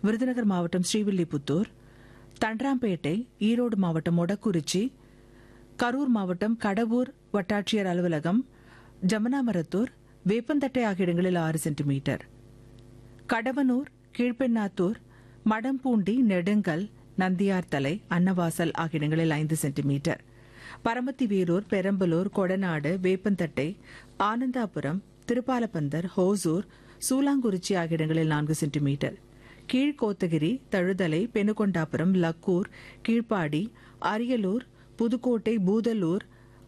விருதுநகர் மாவட்டம் ஸ்ரீவில்லிபுத்தூர் தண்டராம்பேட்டை ஈரோடு மாவட்டம் மொடக்குறிச்சி கரூர் மாவட்டம் கடவூர் வட்டாட்சியர் அலுவலகம் ஜமனாமரத்தூர் வேப்பந்தட்டை ஆகிய இடங்களில் ஆறு சென்டிமீட்டர் கடவனூர் கீழ்பெண்ணாத்தூர் மடம்பூண்டி நெடுங்கல் நந்தியார்தலை அன்னவாசல் ஆகிய இடங்களில் ஐந்து சென்டிமீட்டர் பரமத்தி வேலூர் பெரம்பலூர் கொடநாடு வேப்பந்தட்டை ஆனந்தாபுரம் திருப்பாலப்பந்தர் ஹோசூர் சூலாங்குறிச்சி ஆகிய இடங்களில் நான்கு சென்டிமீட்டர் கீழ்கோத்தகிரி தழுதலை பெனுகொண்டாபுரம் லக்கூர் கீழ்ப்பாடி அரியலூர் புதுக்கோட்டை பூதலூர்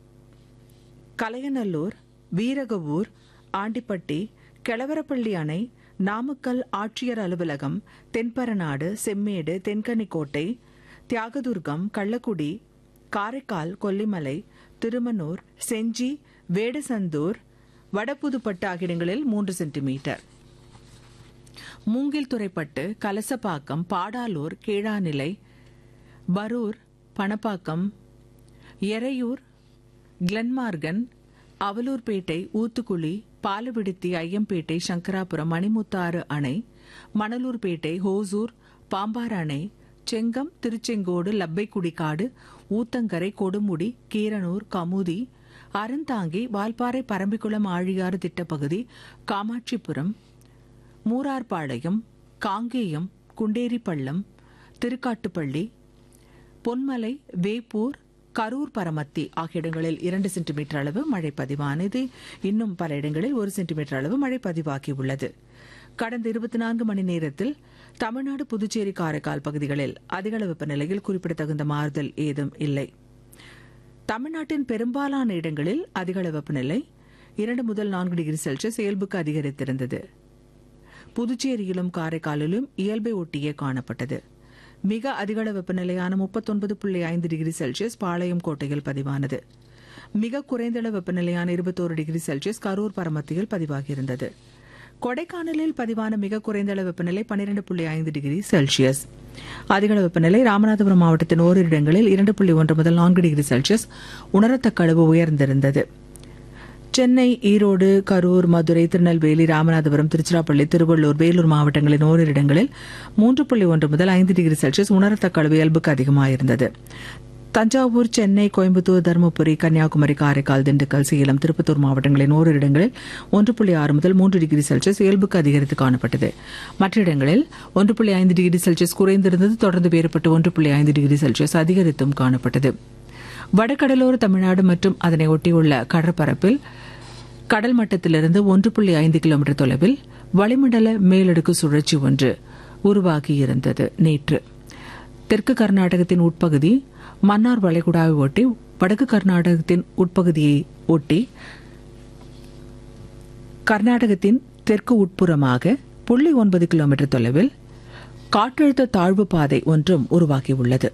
கலையநல்லூர் வீரகவூர் ஆண்டிப்பட்டி கெளவரப்பள்ளி அணை நாமக்கல் ஆட்சியர் அலுவலகம் தென்பரநாடு செம்மேடு தென்கனிக்கோட்டை தியாகதுர்கம் கள்ளக்குடி காரைக்கால் கொல்லிமலை திருமனூர் செஞ்சி வேடசந்தூர் வடபுதுப்பட்டு ஆகிய இடங்களில் மூன்று சென்டிமீட்டர் மூங்கில் துறைப்பட்டு கலசப்பாக்கம் பாடாலூர் கீழாநிலை பரூர் பணப்பாக்கம் எறையூர் கிளன்மார்கன் அவலூர்பேட்டை ஊத்துக்குளி பாலவிடுத்தி ஐயம்பேட்டை சங்கராபுரம் மணிமுத்தாறு அணை மணலூர்பேட்டை ஹோசூர் பாம்பார் அணை செங்கம் திருச்செங்கோடு லப்பைக்குடிக்காடு ஊத்தங்கரை கொடுமுடி கீரனூர் கமுதி அறந்தாங்கி வால்பாறை பரம்பிக்குளம் ஆழியாறு திட்டப்பகுதி காமாட்சிபுரம் மூரார்பாளையம் காங்கேயம் குண்டேரிப்பள்ளம் திருக்காட்டுப்பள்ளி பொன்மலை வேப்பூர் கரூர் பரமத்தி ஆகிய இடங்களில் இரண்டு சென்டிமீட்டர் அளவு மழை பதிவானது இன்னும் பல இடங்களில் ஒரு சென்டிமீட்டர் அளவு மழை பதிவாகியுள்ளது கடந்த இருபத்தி நான்கு மணி நேரத்தில் தமிழ்நாடு புதுச்சேரி காரைக்கால் பகுதிகளில் அதிகளவு வெப்பநிலையில் குறிப்பிடத்தகுந்த மாறுதல் ஏதும் இல்லை தமிழ்நாட்டின் பெரும்பாலான இடங்களில் அதிகளவு வெப்பநிலை இரண்டு முதல் நான்கு டிகிரி செல்சியஸ் இயல்புக்கு அதிகரித்திருந்தது புதுச்சேரியிலும் காரைக்காலிலும் இயல்பை ஒட்டியே காணப்பட்டது மிக அதிகள வெப்பநிலையான முப்பத்தொன்பது புள்ளி ஐந்து டிகிரி செல்சியஸ் பாளையம் கோட்டையில் பதிவானது மிக குறைந்தளவு வெப்பநிலையான இருபத்தோரு டிகிரி செல்சியஸ் கரூர் பரமத்தியில் பதிவாகியிருந்தது கொடைக்கானலில் பதிவான மிக குறைந்த வெப்பநிலை பன்னிரண்டு புள்ளி ஐந்து டிகிரி செல்சியஸ் அதிகள வெப்பநிலை ராமநாதபுரம் மாவட்டத்தின் ஓரிரு இடங்களில் இரண்டு புள்ளி ஒன்று முதல் நான்கு டிகிரி செல்சியஸ் உணரத்தக்க அளவு உயர்ந்திருந்தது சென்னை ஈரோடு கரூர் மதுரை திருநெல்வேலி ராமநாதபுரம் திருச்சிராப்பள்ளி திருவள்ளூர் வேலூர் மாவட்டங்களின் ஓரிரு இடங்களில் மூன்று புள்ளி ஒன்று முதல் ஐந்து டிகிரி செல்சியஸ் உணரத்தக்க அளவு இயல்புக்கு அதிகமாயிருந்தது தஞ்சாவூர் சென்னை கோயம்புத்தூர் தருமபுரி கன்னியாகுமரி காரைக்கால் திண்டுக்கல் சேலம் திருப்பத்தூர் மாவட்டங்களின் ஓரிரு இடங்களில் ஒன்று புள்ளி ஆறு முதல் மூன்று டிகிரி செல்சியஸ் இயல்புக்கு அதிகரித்து காணப்பட்டது மற்ற இடங்களில் ஒன்று புள்ளி ஐந்து டிகிரி செல்சியஸ் குறைந்திருந்தது தொடர்ந்து வேறுபட்டு ஒன்று புள்ளி ஐந்து டிகிரி செல்சியஸ் அதிகரித்தும் காணப்பட்டது வடகடலோர தமிழ்நாடு மற்றும் அதனை ஒட்டியுள்ள கடற்பரப்பில் கடல் மட்டத்திலிருந்து ஒன்று புள்ளி ஐந்து கிலோமீட்டர் தொலைவில் வளிமண்டல மேலடுக்கு சுழற்சி ஒன்று உருவாகியிருந்தது நேற்று தெற்கு கர்நாடகத்தின் உட்பகுதி மன்னார் வளைகுடாவை ஒட்டி வடக்கு கர்நாடகத்தின் உட்பகுதியை ஒட்டி கர்நாடகத்தின் தெற்கு உட்புறமாக புள்ளி ஒன்பது கிலோமீட்டர் தொலைவில் காற்றழுத்த தாழ்வு பாதை ஒன்றும் உருவாகியுள்ளது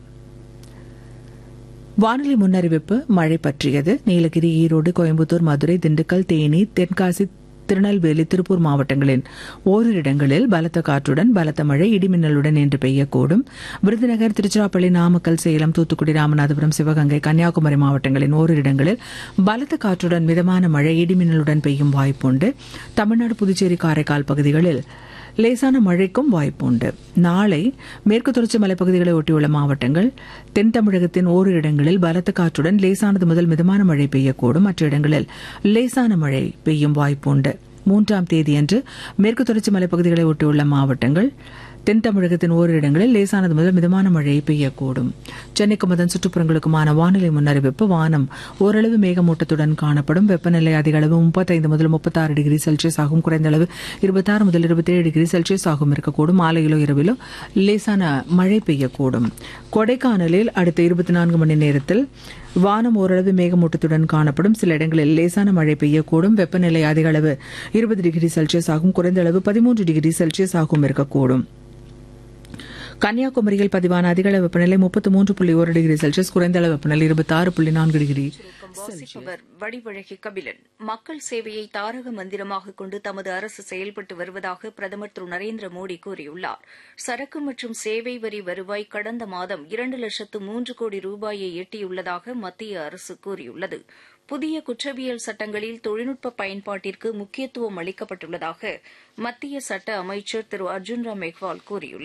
வானிலை முன்னறிவிப்பு மழை பற்றியது நீலகிரி ஈரோடு கோயம்புத்தூர் மதுரை திண்டுக்கல் தேனி தென்காசி திருநெல்வேலி திருப்பூர் மாவட்டங்களின் ஓரிரு இடங்களில் பலத்த காற்றுடன் பலத்த மழை இடிமின்னலுடன் இன்று பெய்யக்கூடும் விருதுநகர் திருச்சிராப்பள்ளி நாமக்கல் சேலம் தூத்துக்குடி ராமநாதபுரம் சிவகங்கை கன்னியாகுமரி மாவட்டங்களின் ஓரிரு இடங்களில் பலத்த காற்றுடன் மிதமான மழை இடிமின்னலுடன் பெய்யும் வாய்ப்புண்டு தமிழ்நாடு புதுச்சேரி காரைக்கால் பகுதிகளில் லேசான மழைக்கும் வாய்ப்புண்டு நாளை மேற்கு தொடர்ச்சி மலைப்பகுதிகளை ஒட்டியுள்ள மாவட்டங்கள் தென் தமிழகத்தின் ஓரிரு இடங்களில் பலத்த காற்றுடன் லேசானது முதல் மிதமான மழை பெய்யக்கூடும் மற்ற இடங்களில் லேசான மழை பெய்யும் வாய்ப்புண்டு மூன்றாம் தேதியன்று மேற்கு தொடர்ச்சி மலைப்பகுதிகளை ஒட்டியுள்ள மாவட்டங்கள் தென் தமிழகத்தின் ஓரிரு இடங்களில் லேசானது முதல் மிதமான மழை பெய்யக்கூடும் சென்னைக்கும் அதன் சுற்றுப்புறங்களுக்குமான வானிலை முன்னறிவிப்பு வானம் ஓரளவு மேகமூட்டத்துடன் காணப்படும் வெப்பநிலை அதிக அளவு முப்பத்தைந்து முதல் முப்பத்தாறு டிகிரி செல்சியஸ் ஆகும் குறைந்த அளவு இருபத்தாறு முதல் இருபத்தேழு டிகிரி செல்சியஸ் ஆகும் இருக்கக்கூடும் மாலையிலோ இரவிலோ லேசான மழை பெய்யக்கூடும் கொடைக்கானலில் அடுத்த இருபத்தி நான்கு மணி நேரத்தில் வானம் ஓரளவு மேகமூட்டத்துடன் காணப்படும் சில இடங்களில் லேசான மழை பெய்யக்கூடும் வெப்பநிலை அதிக அளவு இருபது டிகிரி செல்சியஸ் ஆகும் குறைந்த அளவு பதிமூன்று டிகிரி செல்சியஸ் ஆகும் இருக்கக்கூடும் கன்னியாகுமரியில் பதிவான அதிகளவு வெப்பநிலை முப்பத்தி மூன்று புள்ளி ஒரு டிகிரி செல்சியஸ் குறைந்த அளவு வெப்பநிலை இருபத்தி ஆறு புள்ளி நான்கு டிகிரி வாசிப்பவர் வடிவழகி கபிலன் மக்கள் சேவையை தாரக மந்திரமாக கொண்டு தமது அரசு செயல்பட்டு வருவதாக பிரதமர் திரு நரேந்திர மோடி கூறியுள்ளார் சரக்கு மற்றும் சேவை வரி வருவாய் கடந்த மாதம் இரண்டு லட்சத்து மூன்று கோடி ரூபாயை எட்டியுள்ளதாக மத்திய அரசு கூறியுள்ளது புதிய குற்றவியல் சட்டங்களில் தொழில்நுட்ப பயன்பாட்டிற்கு முக்கியத்துவம் அளிக்கப்பட்டுள்ளதாக மத்திய சட்ட அமைச்சர் திரு அர்ஜுன் ராம் மெக்வால் கூறியுள்ளார்